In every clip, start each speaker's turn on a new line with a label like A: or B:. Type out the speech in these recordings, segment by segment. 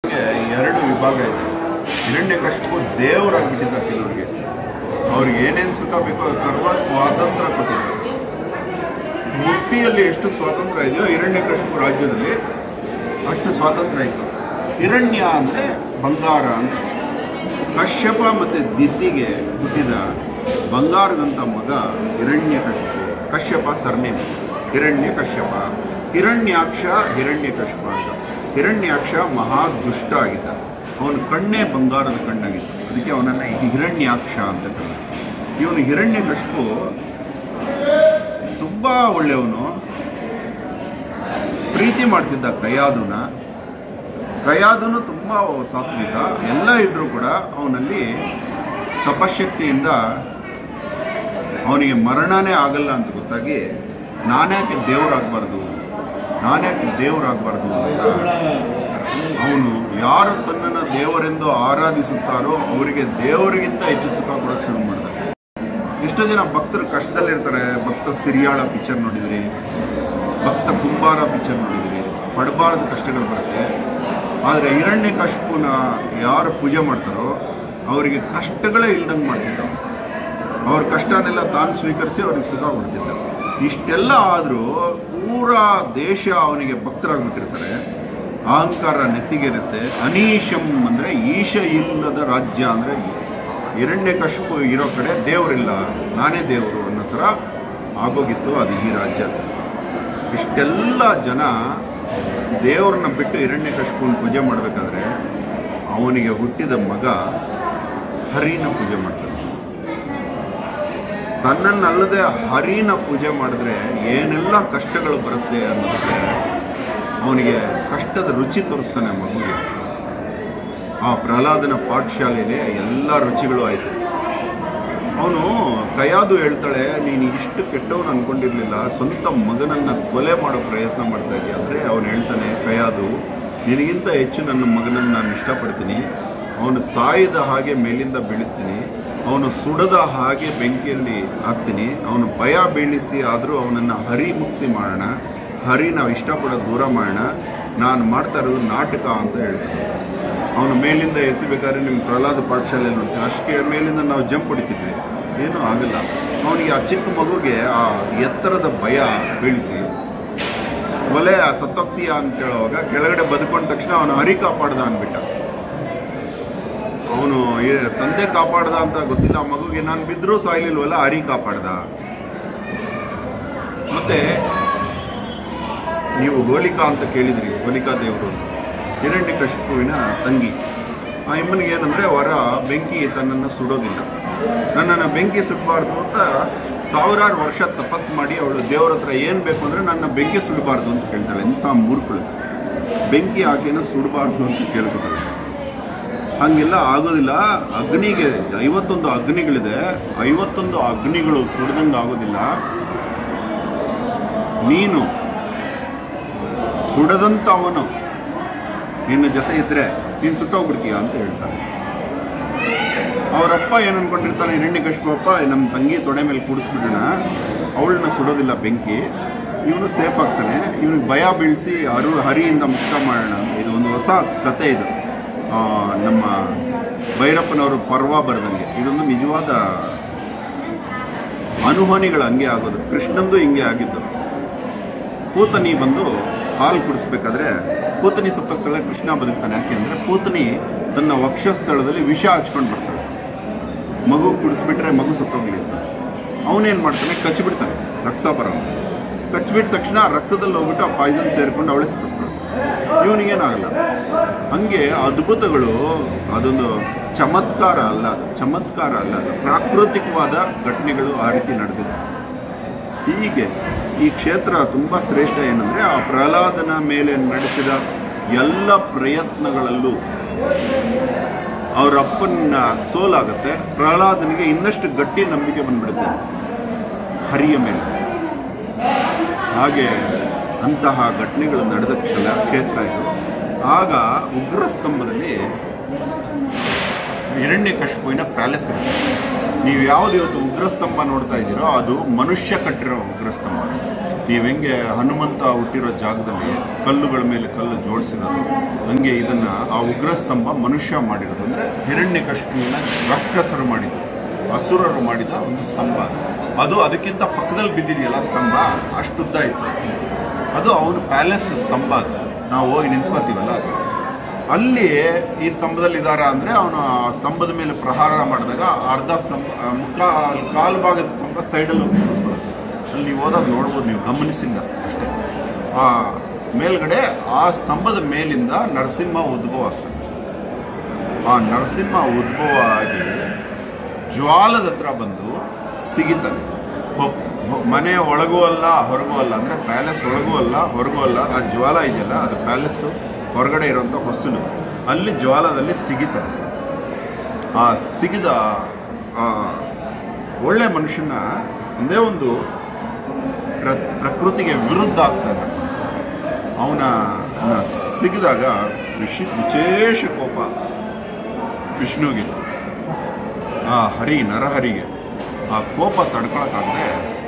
A: ಎರಡು ವಿಭಾಗ ಇದೆ ಹಿರಣ್ಯಕಶಿಪು ದೇವರಾಗ್ಬಿಟ್ಟಿದ್ದ ಕೆಲವರಿಗೆ ಅವ್ರಿಗೆ ಏನೇನು ಸುಖ ಬೇಕೋ ಅದು ಸರ್ವ ಸ್ವಾತಂತ್ರ್ಯ ಕೊಟ್ಟಿದ್ದಾರೆ ಮೂರ್ತಿಯಲ್ಲಿ ಎಷ್ಟು ಸ್ವಾತಂತ್ರ್ಯ ಇದೆಯೋ ಹಿರಣ್ಯಕಶಿಪು ರಾಜ್ಯದಲ್ಲಿ ಅಷ್ಟು ಸ್ವಾತಂತ್ರ್ಯ ಇತ್ತು ಹಿರಣ್ಯ ಅಂದರೆ ಬಂಗಾರ ಅಂತ ಕಶ್ಯಪ ಮತ್ತು ದಿದ್ದಿಗೆ ಹುಟ್ಟಿದ ಬಂಗಾರದಂಥ ಮಗ ಹಿರಣ್ಯ ಕಶ್ಯಪ ಕಶ್ಯಪ ಸರ್ನೇಮ್ ಹಿರಣ್ಯ ಕಶ್ಯಪ ಹಿರಣ್ಯಾಕ್ಷ ಹಿರಣ್ಯ ಕಶ್ಯಪ ಅಂತ ಹಿರಣ್ಯಾಕ್ಷ ಮಹಾ ದುಷ್ಟ ಆಗಿದ್ದ ಅವನ ಕಣ್ಣೇ ಬಂಗಾರದ ಕಣ್ಣಾಗಿತ್ತು ಅದಕ್ಕೆ ಅವನನ್ನು ಹಿರಣ್ಯಾಕ್ಷ ಅಂತ ಕರೆದ ಇವನು ಹಿರಣ್ಯ ಕಶ್ಯಪು ತುಂಬ ಒಳ್ಳೆಯವನು ಪ್ರೀತಿ ಮಾಡ್ತಿದ್ದ ಕಯಾದುನ ಕಯಾದನು ತುಂಬ ಸಾತ್ವಿಕ ಎಲ್ಲ ಇದ್ರೂ ಕೂಡ ಅವನಲ್ಲಿ ತಪಶಕ್ತಿಯಿಂದ ಅವನಿಗೆ ಮರಣನೇ ಆಗಲ್ಲ ಅಂತ ಗೊತ್ತಾಗಿ ನಾನ್ಯಾಕೆ ದೇವರಾಗಬಾರ್ದು ನಾನ್ಯಾಕೆ ದೇವರಾಗಬಾರ್ದು ಅಂತ ಅವನು ಯಾರು ತನ್ನನ್ನು ದೇವರೆಂದು ಆರಾಧಿಸುತ್ತಾರೋ ಅವರಿಗೆ ದೇವರಿಗಿಂತ ಹೆಚ್ಚು ಸುಖ ಕೊಡೋಕ್ಕೆ ಶುರು ಮಾಡಿದ ಎಷ್ಟೋ ಜನ ಭಕ್ತರು ಕಷ್ಟದಲ್ಲಿರ್ತಾರೆ ಭಕ್ತ ಸಿರಿಯಾಳ ಪಿಕ್ಚರ್ ನೋಡಿದ್ರಿ ಭಕ್ತ ಕುಂಬಾರ ಪಿಕ್ಚರ್ ನೋಡಿದ್ರಿ ಪಡಬಾರದ ಕಷ್ಟಗಳು ಬರುತ್ತೆ ಆದರೆ ಹಿರಣ್ಯ ಕಶ್ಪುನ ಯಾರು ಪೂಜೆ ಮಾಡ್ತಾರೋ ಅವರಿಗೆ ಕಷ್ಟಗಳೇ ಇಲ್ದಂಗೆ ಮಾಡ್ತಿದ್ದ ಅವ್ರ ಕಷ್ಟನೆಲ್ಲ ತಾನು ಸ್ವೀಕರಿಸಿ ಅವ್ರಿಗೆ ಸುಖ ಕೊಡ್ತಿದ್ದ ಇಷ್ಟೆಲ್ಲ ಆದರೂ ಪೂರಾ ದೇಶ ಅವನಿಗೆ ಭಕ್ತರಾಗ್ಬಿಟ್ಟಿರ್ತಾರೆ ಅಹಂಕಾರ ನೆತ್ತಿಗೆರುತ್ತೆ ಅನೀಶಂ ಅಂದರೆ ಈಶ ಇಲ್ಲದ ರಾಜ್ಯ ಅಂದರೆ ಹಿರಣ್ಯ ಕಶಿಪು ಇರೋ ಕಡೆ ದೇವರಿಲ್ಲ ನಾನೇ ದೇವರು ಅನ್ನೋ ಥರ ಆಗೋಗಿತ್ತು ಅದು ಈ ರಾಜ್ಯ ಇಷ್ಟೆಲ್ಲ ಜನ ದೇವ್ರನ್ನ ಬಿಟ್ಟು ಹಿರಣ್ಯ ಕಶಿಪುನ ಪೂಜೆ ಮಾಡಬೇಕಾದ್ರೆ ಅವನಿಗೆ ಹುಟ್ಟಿದ ಮಗ ಹರಿನ ಪೂಜೆ ಮಾಡ್ತಾನೆ ತನ್ನನ್ನಲ್ಲದೆ ಹರಿನ ಪೂಜೆ ಮಾಡಿದ್ರೆ ಏನೆಲ್ಲ ಕಷ್ಟಗಳು ಬರುತ್ತೆ ಅನ್ನೋದಕ್ಕೆ ಅವನಿಗೆ ಕಷ್ಟದ ರುಚಿ ತೋರಿಸ್ತಾನೆ ಆ ಮಗುಗೆ ಆ ಪ್ರಹ್ಲಾದನ ಪಾಠಶಾಲೆಯಲ್ಲಿ ಎಲ್ಲ ರುಚಿಗಳು ಆಯಿತು ಅವನು ಕಯಾದು ಹೇಳ್ತಾಳೆ ನೀನು ಇಷ್ಟು ಕೆಟ್ಟವನು ಅನ್ಕೊಂಡಿರ್ಲಿಲ್ಲ ಸ್ವಂತ ಮಗನನ್ನು ಕೊಲೆ ಮಾಡೋ ಪ್ರಯತ್ನ ಮಾಡ್ತಾ ಇದೆಯಾ ಅಂದರೆ ಅವನು ಹೇಳ್ತಾನೆ ಕಯಾದು ನಿನಗಿಂತ ಹೆಚ್ಚು ನನ್ನ ಮಗನನ್ನು ನಾನು ಇಷ್ಟಪಡ್ತೀನಿ ಅವನು ಸಾಯದ ಹಾಗೆ ಮೇಲಿಂದ ಬೀಳಿಸ್ತೀನಿ ಅವನು ಸುಡದ ಹಾಗೆ ಬೆಂಕಿಯಲ್ಲಿ ಹಾಕ್ತೀನಿ ಅವನು ಭಯ ಬೀಳಿಸಿ ಆದರೂ ಅವನನ್ನು ಹರಿ ಮುಕ್ತಿ ಮಾಡೋಣ ಹರಿ ನಾವು ಇಷ್ಟಪಡೋದು ದೂರ ಮಾಡೋಣ ನಾನು ಮಾಡ್ತಾ ಇರೋದು ನಾಟಕ ಅಂತ ಹೇಳ್ತಾನೆ ಅವನು ಮೇಲಿಂದ ಎಸಿಬೇಕಾದ್ರೆ ನಿಮ್ಮ ಪ್ರಹ್ಲಾದ ಪಾಠಶಾಲೆಯಲ್ಲಿ ನೋಡ್ತೀನಿ ಅಷ್ಟಕ್ಕೆ ಮೇಲಿಂದ ನಾವು ಜಂಪ್ ಹೊಡಿತಿದ್ವಿ ಏನೂ ಆಗಲ್ಲ ಅವನಿಗೆ ಆ ಚಿಕ್ಕ ಮಗುಗೆ ಆ ಎತ್ತರದ ಭಯ ಬೀಳಿಸಿ ಒಲೆ ಸತ್ತೋಗ್ತೀಯ ಅಂತ ಹೇಳುವಾಗ ಕೆಳಗಡೆ ಬದುಕೊಂಡ ತಕ್ಷಣ ಅವನು ಹರಿ ಕಾಪಾಡ್ದ ಅಂದ್ಬಿಟ್ಟ ಅವನು ತಂದೆ ಕಾಪಾಡ್ದ ಅಂತ ಗೊತ್ತಿಲ್ಲ ಆ ಮಗುಗೆ ನಾನು ಬಿದ್ದರೂ ಸಾಯ್ಲಿಲ್ವಲ್ಲ ಹರಿ ಕಾಪಾಡ್ದ ಮತ್ತೆ ನೀವು ಗೋಲಿಕಾ ಅಂತ ಕೇಳಿದ್ರಿ ಗೋಲಿಕಾ ದೇವರು ಹಿರಣ್ಯ ಕಶಿಪುವಿನ ತಂಗಿ ಆ ಅಮ್ಮನಿಗೆ ಏನಂದರೆ ವರ ಬೆಂಕಿ ತನ್ನನ್ನು ಸುಡೋದಿಲ್ಲ ನನ್ನನ್ನು ಬೆಂಕಿ ಸುಡಬಾರ್ದು ಅಂತ ಸಾವಿರಾರು ವರ್ಷ ತಪಸ್ಸು ಮಾಡಿ ಅವಳು ದೇವರ ಹತ್ರ ಏನು ಬೇಕು ಅಂದರೆ ನನ್ನ ಬೆಂಕಿ ಸುಡಬಾರ್ದು ಅಂತ ಕೇಳ್ತಾಳೆ ಎಂಥ ಮೂರ್ಖಳು ಬೆಂಕಿ ಆಕೆನ ಸುಡಬಾರ್ದು ಅಂತ ಕೇಳ್ಕೊತಾಳೆ ಹಂಗೆಲ್ಲ ಆಗೋದಿಲ್ಲ ಅಗ್ನಿಗೆ ಐವತ್ತೊಂದು ಅಗ್ನಿಗಳಿದೆ ಐವತ್ತೊಂದು ಅಗ್ನಿಗಳು ಸುಡ್ದಂಗೆ ಆಗೋದಿಲ್ಲ ನೀನು ಸುಡದಂಥವನು ನಿನ್ನ ಜೊತೆ ಇದ್ದರೆ ನೀನು ಸುಟ್ಟೋಗ್ಬಿಡ್ತೀಯ ಅಂತ ಹೇಳ್ತಾನೆ ಅವರಪ್ಪ ಏನು ಅನ್ಕೊಂಡಿರ್ತಾನೆ ಹಿರಣ್ಯಕಶ್ಯಪಪ್ಪ ನಮ್ಮ ತಂಗಿ ತೊಡೆ ಮೇಲೆ ಕೂಡಿಸ್ಬಿಡೋಣ ಅವಳನ್ನ ಸುಡೋದಿಲ್ಲ ಬೆಂಕಿ ಇವನು ಸೇಫ್ ಆಗ್ತಾನೆ ಇವನಿಗೆ ಭಯ ಬೀಳಿಸಿ ಅರು ಹರಿಯಿಂದ ಮುಕ್ತ ಮಾಡೋಣ ಇದು ಒಂದು ಹೊಸ ಕತೆ ಇದು ಆ, ನಮ್ಮ ಭೈರಪ್ಪನವರು ಪರ್ವ ಬರೆದಂಗೆ ಇದೊಂದು ನಿಜವಾದ ಅನುಭವನಿಗಳು ಹಂಗೆ ಆಗೋದು ಕೃಷ್ಣಂದು ಹಿಂಗೆ ಆಗಿದ್ದು ಪೂತನಿ ಬಂದು ಹಾಲು ಕುಡಿಸ್ಬೇಕಾದ್ರೆ ಪೂತನಿ ಸತ್ತೋಗ್ತಾಳೆ ಕೃಷ್ಣ ಬದುಕ್ತಾನೆ ಯಾಕೆ ಅಂದರೆ ಪೂತನಿ ತನ್ನ ವಕ್ಷಸ್ಥಳದಲ್ಲಿ ವಿಷ ಹಚ್ಕೊಂಡು ಬರ್ತಾಳೆ ಮಗು ಕುಡಿಸ್ಬಿಟ್ರೆ ಮಗು ಸತ್ತೋಗ್ಲಿ ಅಂತ ಅವನೇನು ಮಾಡ್ತಾನೆ ಕಚ್ಚಿಬಿಡ್ತಾನೆ ರಕ್ತ ಬರೋ ಕಚ್ಚಿಬಿಟ್ಟ ತಕ್ಷಣ ಆ ರಕ್ತದಲ್ಲಿ ಹೋಗ್ಬಿಟ್ಟು ಆ ಪಾಯ್ಸನ್ ಸೇರಿಕೊಂಡು ಅವಳೇ ಸತ್ತೋಗ್ತಾಳೆ ಇವನಿಗೇನಾಗಲ್ಲ ಹಂಗೆ ಅದ್ಭುತಗಳು ಅದೊಂದು ಚಮತ್ಕಾರ ಅಲ್ಲ ಅದು ಚಮತ್ಕಾರ ಅಲ್ಲ ಅದು ಪ್ರಾಕೃತಿಕವಾದ ಘಟನೆಗಳು ಆ ರೀತಿ ನಡೆದಿದೆ ಹೀಗೆ ಈ ಕ್ಷೇತ್ರ ತುಂಬ ಶ್ರೇಷ್ಠ ಏನಂದರೆ ಆ ಪ್ರಹ್ಲಾದನ ಮೇಲೆ ನಡೆಸಿದ ಎಲ್ಲ ಪ್ರಯತ್ನಗಳಲ್ಲೂ ಅವರ ಅಪ್ಪನ ಸೋಲಾಗುತ್ತೆ ಪ್ರಹ್ಲಾದನಿಗೆ ಇನ್ನಷ್ಟು ಗಟ್ಟಿ ನಂಬಿಕೆ ಬಂದ್ಬಿಡುತ್ತೆ ಹರಿಯ ಮೇಲೆ ಹಾಗೆ ಅಂತಹ ಘಟನೆಗಳು ನಡೆದ ಕ್ಷಣ ಕ್ಷೇತ್ರ ಇದು ಆಗ ಉಗ್ರ ಸ್ತಂಭದಲ್ಲಿ ಹಿರಣ್ಯ ಕಶ್ಪುವಿನ ಪ್ಯಾಲೇಸ್ ಇರುತ್ತೆ ನೀವು ಯಾವ್ದು ಇವತ್ತು ಉಗ್ರಸ್ತಂಭ ನೋಡ್ತಾ ಇದ್ದೀರೋ ಅದು ಮನುಷ್ಯ ಕಟ್ಟಿರೋ ಉಗ್ರಸ್ತಂಭ ನೀವು ಹೆಂಗೆ ಹನುಮಂತ ಹುಟ್ಟಿರೋ ಜಾಗದಲ್ಲಿ ಕಲ್ಲುಗಳ ಮೇಲೆ ಕಲ್ಲು ಜೋಡಿಸಿರೋದು ಹಂಗೆ ಇದನ್ನ ಆ ಉಗ್ರಸ್ತಂಭ ಮನುಷ್ಯ ಮಾಡಿರೋದು ಅಂದರೆ ಹಿರಣ್ಯ ಕಶ್ಮೀರನ ರಾಕ್ಷಸರು ಮಾಡಿದ್ದು ಅಸುರರು ಮಾಡಿದ ಒಂದು ಸ್ತಂಭ ಅದು ಅದಕ್ಕಿಂತ ಪಕ್ಕದಲ್ಲಿ ಬಿದ್ದಿದೆಯಲ್ಲ ಸ್ತಂಭ ಅಷ್ಟುದ್ದ ಇತ್ತು ಅದು ಅವನ ಪ್ಯಾಲೇಸ್ ಸ್ತಂಭ ಅದು ನಾವು ಹೋಗಿ ನಿಂತ್ಕೋತೀವಲ್ಲ ಅದು ಅಲ್ಲಿ ಈ ಸ್ತಂಭದಲ್ಲಿ ಇದಾರ ಅಂದರೆ ಅವನು ಆ ಸ್ತಂಭದ ಮೇಲೆ ಪ್ರಹಾರ ಮಾಡಿದಾಗ ಅರ್ಧ ಸ್ತಂಭ ಆ, ಮುಕ್ಕಾಲ್ ಕಾಲು ಭಾಗದ ಸ್ತಂಭ ಸೈಡಲ್ಲಿ ಹೋಗಿ ಕೂತ್ಕೊಳ್ಳುತ್ತೆ ಅಲ್ಲಿ ಹೋದಾಗ ನೋಡ್ಬೋದು ನೀವು ಗಮನಿಸಿಲ್ಲ ಅಷ್ಟೇ ಆ ಮೇಲ್ಗಡೆ ಆ ಸ್ತಂಭದ ಮೇಲಿಂದ ನರಸಿಂಹ ಉದ್ಭವ ಆಗ್ತಾನೆ ಆ ನರಸಿಂಹ ಉದ್ಭವ ಆಗಿ ಜ್ವಾಲದ ಹತ್ರ ಬಂದು ಸಿಗಿತಾನೆ ಹೊ- ಹೊ- ಮನೆ ಒಳಗೂ ಅಲ್ಲ ಹೊರಗೂ ಅಲ್ಲ ಅಂದರೆ ಪ್ಯಾಲೇಸ್ ಒಳಗೂ ಅಲ್ಲ ಹೊರಗೂ ಅಲ್ಲ ಆ ಜ್ವಾಲ ಇದೆಯಲ್ಲ ಅದು ಪ್ಯಾಲೇಸ್ಸು ಹೊರಗಡೆ ಇರೋಂಥ ಹೊಸಲು ಅಲ್ಲಿ ಜ್ವಾಲದಲ್ಲಿ ಸಿಗಿತಾನೆ ಆ ಸಿಗಿದ ಆ ಒಳ್ಳೆ ಮನುಷ್ಯನ ಒಂದೇ ಒಂದು ಪ್ರ- ಪ್ರಕೃತಿಗೆ ವಿರುದ್ಧ ಆಗ್ತಾ ಇದ್ದಾನೆ ಅವನ ಸಿಗಿದಾಗ ವಿಶಿ ವಿಶೇಷ ಕೋಪ ವಿಷ್ಣುವಿಗೆ ಆ ಹರಿ ನರಹರಿಗೆ ಆ ಕೋಪ ತಡ್ಕೊಳಕ್ಕಾಗದೆ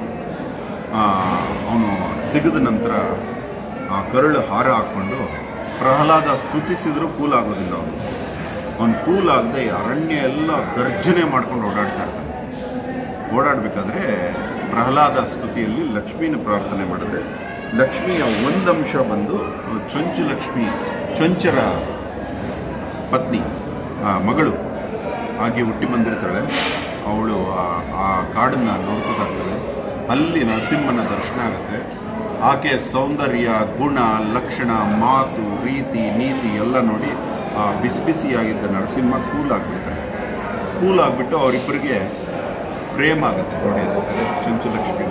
A: ಅವನು ಸಿಗದ ನಂತರ ಆ ಕರುಳು ಹಾರ ಹಾಕ್ಕೊಂಡು ಪ್ರಹ್ಲಾದ ಸ್ತುತಿಸಿದ್ರು ಕೂಲ್ ಆಗೋದಿಲ್ಲ ಅವನು ಅವನು ಕೂಲ್ ಆಗದೆ ಅರಣ್ಯ ಎಲ್ಲ ಗರ್ಜನೆ ಮಾಡ್ಕೊಂಡು ಓಡಾಡ್ತಾ ಇರ್ತಾನೆ ಓಡಾಡಬೇಕಾದ್ರೆ ಪ್ರಹ್ಲಾದ ಸ್ತುತಿಯಲ್ಲಿ ಲಕ್ಷ್ಮೀನ ಪ್ರಾರ್ಥನೆ ಮಾಡಿದ್ರೆ ಲಕ್ಷ್ಮಿಯ ಒಂದಂಶ ಬಂದು ಚೊಂಚು ಲಕ್ಷ್ಮಿ ಚೊಂಚರ ಪತ್ನಿ ಆ ಮಗಳು ಆಗಿ ಹುಟ್ಟಿ ಬಂದಿರ್ತಾಳೆ ಅವಳು ಆ- ಆ ಕಾಡನ್ನ ನೋಡ್ಕೋತಾ ಇರ್ತಾಳೆ ಅಲ್ಲಿ ನರಸಿಂಹನ ದರ್ಶನ ಆಗುತ್ತೆ ಆಕೆ ಸೌಂದರ್ಯ ಗುಣ ಲಕ್ಷಣ ಮಾತು ರೀತಿ ನೀತಿ ಎಲ್ಲ ನೋಡಿ ಆ ಬಿಸಿ ಬಿಸಿಯಾಗಿದ್ದ ನರಸಿಂಹ ಕೂಲ್ ಆಗಿಬಿಡ್ತಾನೆ ಕೂಲ್ ಆಗಿಬಿಟ್ಟು ಅವರಿಬ್ಬರಿಗೆ ಪ್ರೇಮ ಆಗುತ್ತೆ ನೋಡಿ ಅದು ಅದೇ ಚುಂಚು ಲಕ್ಷ್ಮಿ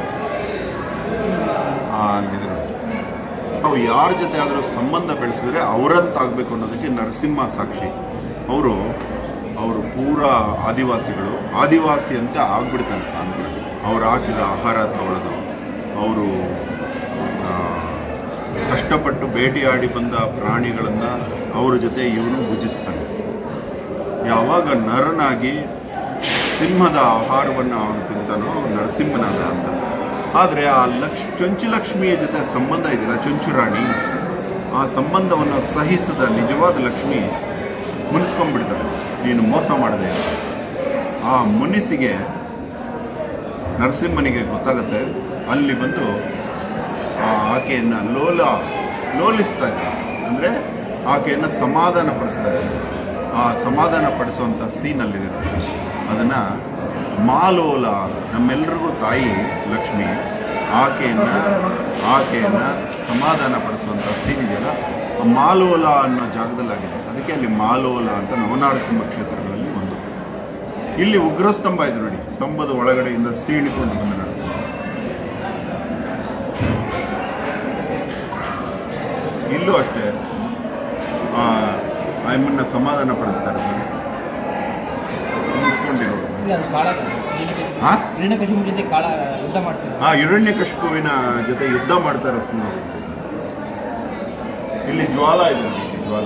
A: ಅಲ್ಲಿದ್ರು ನಾವು ಯಾರ ಜೊತೆ ಆದರೂ ಸಂಬಂಧ ಬೆಳೆಸಿದ್ರೆ ಅವರಂತಾಗಬೇಕು ಅನ್ನೋದಕ್ಕೆ ನರಸಿಂಹ ಸಾಕ್ಷಿ ಅವರು ಅವರು ಪೂರಾ ಆದಿವಾಸಿಗಳು ಆದಿವಾಸಿ ಅಂತ ಆಗ್ಬಿಡ್ತಾನೆ ತಾನು ಕೂಡ. ಅವ್ರು ಹಾಕಿದ ಆಹಾರ ತಗೊಳ್ಳೋದು ಅವರು ಆ, ಕಷ್ಟಪಟ್ಟು ಬೇಟೆಯಾಡಿ ಬಂದ ಪ್ರಾಣಿಗಳನ್ನು ಅವ್ರ ಜೊತೆ ಇವನು ಭುಜಿಸ್ತಾನೆ ಯಾವಾಗ ನರನಾಗಿ ಸಿಂಹದ ಆಹಾರವನ್ನು ಅವನು ತಿಂತಾನೋ ಅವನು ನರಸಿಂಹನಾದ ಅಂತ ಆದರೆ ಆ ಲಕ್ಷ ಚೊಂಚುಲಕ್ಷ್ಮಿಯ ಜೊತೆ ಸಂಬಂಧ ಇದೆಯಲ್ಲ ಚೊಂಚುರಾಣಿ ಆ ಸಂಬಂಧವನ್ನು ಸಹಿಸದ ನಿಜವಾದ ಲಕ್ಷ್ಮಿ ಮುನಿಸ್ಕೊಂಡ್ಬಿಡ್ತಾಳೆ ನೀನು ಮೋಸ ಮಾಡಿದೆ ಅಂತ. ಆ ಮುನಿಸಿಗೆ ನರಸಿಂಹನಿಗೆ ಗೊತ್ತಾಗುತ್ತೆ ಅಲ್ಲಿ ಬಂದು ಆ ಆಕೆಯನ್ನು ಲೋಲ ಲೋಲಿಸ್ತಾ ಇದ್ದಾರೆ ಅಂದರೆ ಆಕೆಯನ್ನು ಸಮಾಧಾನ ಪಡಿಸ್ತಾ ಇದ್ದಾರೆ ಆ ಸಮಾಧಾನ ಪಡಿಸುವಂಥ ಸೀನಲ್ಲಿದೆ ಅದನ್ನು ಮಾಲೋಲ ನಮ್ಮೆಲ್ಲರಿಗೂ ತಾಯಿ ಲಕ್ಷ್ಮಿ ಆಕೆಯನ್ನು ಆಕೆಯನ್ನು ಸಮಾಧಾನ ಪಡಿಸುವಂಥ ಸೀನ್ ಇದೆಯಲ್ಲ ಆ ಮಾಲೋಲ ಅನ್ನೋ ಜಾಗದಲ್ಲಾಗಿದೆ ಅದಕ್ಕೆ ಅಲ್ಲಿ ಮಾಲೋಲ ಅಂತ ನವನಾರಸಿಂಹ ಕ್ಷೇತ್ರಗಳಲ್ಲಿ ಒಂದು ಇಲ್ಲಿ ಉಗ್ರ ಸ್ತಂಭ ಇದೆ ನೋಡಿ ಸ್ತಂಭದ ಒಳಗಡೆಯಿಂದ ಸೀಳಿಕೊಂಡು ಬಂದ ನರಸಿಂಹ ಇಲ್ಲೂ ಅಷ್ಟೇ ಆ ಅಮ್ಮನ್ನ ಸಮಾಧಾನ ಪಡಿಸ್ತಾರೆ ನಿಲ್ಸ್ಕೊಂಡಿರೋದು
B: ಇಲ್ಲ ಅದು ಕಾಳ
A: ಹಾ?
B: ಹಿರಣ್ಯಕಶಿಪು ಜೊತೆ ಕಾಳ ಯುದ್ಧ ಮಾಡ್ತಾರೆ
A: ಆ ಹಿರಣ್ಯಕಶಿಪುವಿನ ಜೊತೆ ಯುದ್ಧ ಮಾಡ್ತಾರೆ ಸಿಂಹ ಇಲ್ಲಿ ಜ್ವಾಲ ಇದೆ ನೋಡಿ ಇಲ್ಲಿ ಜ್ವಾಲ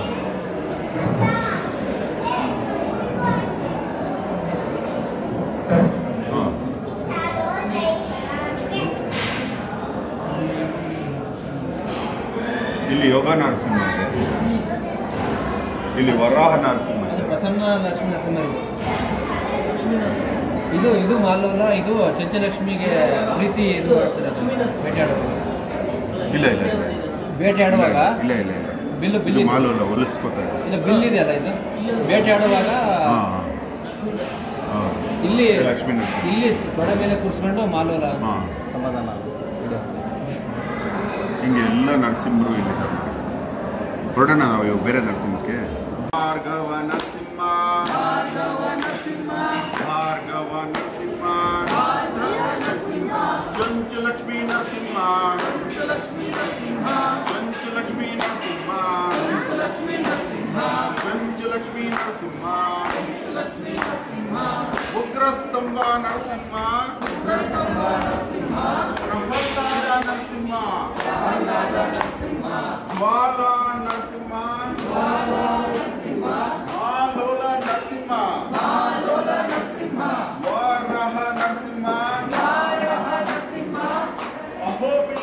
A: ಹಾ. ಇಲ್ಲಿ ಯೋಗ ನರಸಿಂಹ ಇದೆ ಇಲ್ಲಿ ವರಾಹ ನರಸಿಂಹ
B: ಅದು
A: ಇದೆ
B: ಪ್ರಸನ್ನ ಲಕ್ಷ್ಮೀ ನರಸಿಂಹ ಇದು ಇದು ಮಾಲೋಲ ಇದು ಚಂಚಲಕ್ಷ್ಮಿಗೆ ಪ್ರೀತಿ ಇದು ಮಾಡ್ತಾರೆ ಅದು ಬೇಟೆಯಾಡುವಾಗ
A: ಇಲ್ಲ ಇಲ್ಲ ಇಲ್ಲ
B: ಬೇಟೆಯಾಡುವಾಗ
A: ಇಲ್ಲ ಇಲ್ಲ ಇಲ್ಲ
B: ಬಿಲ್ಲು
A: ಇದು
B: ಬಿಲ್ಲಿ
A: ಮಾಲು ಅಲ್ಲ ಹೊಲಿಸ್ಕೋತಾ ಇದೆ
B: ಇದು ಬಿಲ್ ಇದೆಯಲ್ಲ ಇದು ಬೇಟೆಯಾಡುವಾಗ
A: ಹಾ ಹಾ
B: ಇಲ್ಲಿ
A: ಲಕ್ಷ್ಮೀ ನರಸಿಂಹ
B: ಇಲ್ಲಿ ತೊಡೆ ಮೇಲೆ ಕೂರಿಸ್ಕೊಂಡು ಮಾಲೋಲ
A: ಹಾ
B: ಸಮಾಧಾನ ಇದು
A: ಹಿಂಗೆ ಎಲ್ಲ ನರಸಿಂಹರು ಇಲ್ಲಿದ್ದಾರೆ ನೋಡಿ. ಹೊರಡೋಣ ನಾವು ಇವಾಗ ಬೇರೆ ನರಸಿಂಹಕ್ಕೆ ಭಾರ್ಗವ ನರಸಿಂಹ ಭಾರ್ಗವ ನರಸಿಂಹ ಚಂಚು ಲಕ್ಷ್ಮೀ ನರಸಿಂಹ ಚಂಚು ಲಕ್ಷ್ಮೀ ನರಸಿಂಹ ಚಂಚು ಲಕ್ಷ್ಮೀ ನರಸಿಂಹ ಉಗ್ರಸ್ತಂಭ ನರಸಿಂಹ ಪ್ರಹ್ಲಾದ ನರಸಿಂಹ ಜ್ವಾಲ ನರಸಿಂಹ ಆಲೋಲ ನರಸಿಂಹ ವರಹ ನರಸಿಂಹ ಅಹೋಬಿ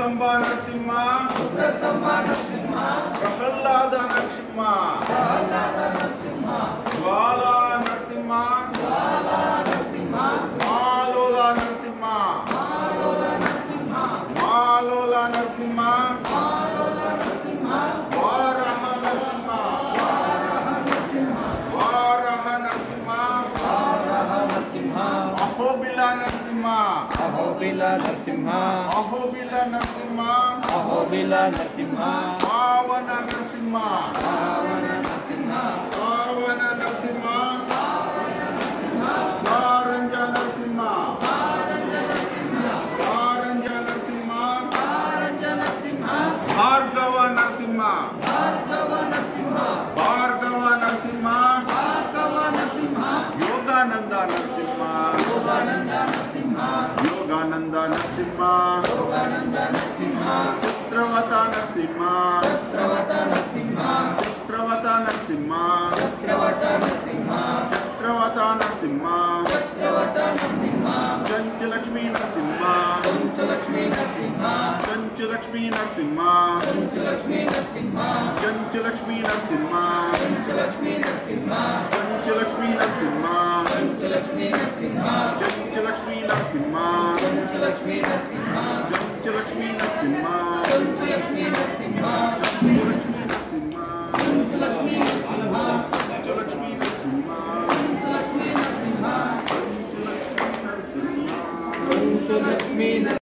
A: ರುದ್ರಸ್ತಂಭ ನರಸಿಂಹ ಪ್ರಹ್ಲಾದ ನರಸಿಂಹ ಜ್ವಾಲ ನರಸಿಂಹ ಮಾಲೋಲ ನರಸಿಂಹ ಮಾಲೋಲ ನರಸಿಂಹ ವಾರಹ ನರಸಿಂಹ ವಾರಹ ನರಸಿಂಹ
B: ನರಸಿಂಹ
A: ಅಹೋಬಿಲ ನರಸಿಂಹ
B: ಅಹೋಬಿಲ ನರಸಿಂಹ
A: ಅಹೋಬಿಲ ನರಸಿಂಹ
B: ಅಹೋಬಿಲ ನರಸಿಂಹ
A: ಪಾವನ ನರಸಿಂಹ ಪಾವನ ನರಸಿಂಹ ಕಾರಂಜ ನರಸಿಂಹ ಕಾರಂಜ ನರಸಿಂಹ ಭಾರ್ಗವ ನರಸಿಂಹ ಭಾರ್ಗವ ನರಸಿಂಹ ಯೋಗಾನಂದ ನರಸಿಂಹ ಯೋಗಾನಂದ ನರಸಿಂಹ ಚಿತ್ರವತ ನರಸಿಂಹ ಚಿತ್ರವತ ನರಸಿಂಹ ಚಕ್ರವತ ನರಸಿಂಹ ಚಂಚಲಕ್ಷ್ಮೀ ನರಸಿಂಹ
B: ಲಕ್ಷ್ಮೀ ನರಸಿಂಹ
A: ಚಂಚಲಕ್ಷ್ಮೀ ನರಸಿಂಹ
B: ಲಕ್ಷ್ಮೀ ನರಸಿಂಹ
A: ಚಂಚಲಕ್ಷ್ಮೀ ನರಸಿಂಹ
B: ಲಕ್ಷ್ಮೀ ನರಸಿಂಹ
A: ಚಂಚಲಕ್ಷ್ಮೀ ನರಸಿಂಹ
B: ಲಕ್ಷ್ಮೀ ನರಸಿಂಹ
A: ಚಂಚಲಕ್ಷ್ಮೀ ನರಸಿಂಹ
B: ಲಕ್ಷ್ಮೀ ನರಸಿಂಹ
A: ಚಂಚಲಕ್ಷ್ಮೀ ನರಸಿಂಹ
B: ಲಕ್ಷ್ಮೀ ನರಸಿಂಹ
A: ಚಂಚಲಕ್ಷ್ಮೀ ನರಸಿಂಹ
B: ಲಕ್ಷ್ಮೀ ನರಸಿಂಹ
A: ಚಂಚಲಕ್ಷ್ಮೀ ನರಸಿಂಹ
B: ಲಕ್ಷ್ಮೀ ನರಸಿಂಹ
A: ಚಂಚಲಕ್ಷ್ಮೀ ನರಸಿಂಹ
B: ಲಕ್ಷ್ಮೀ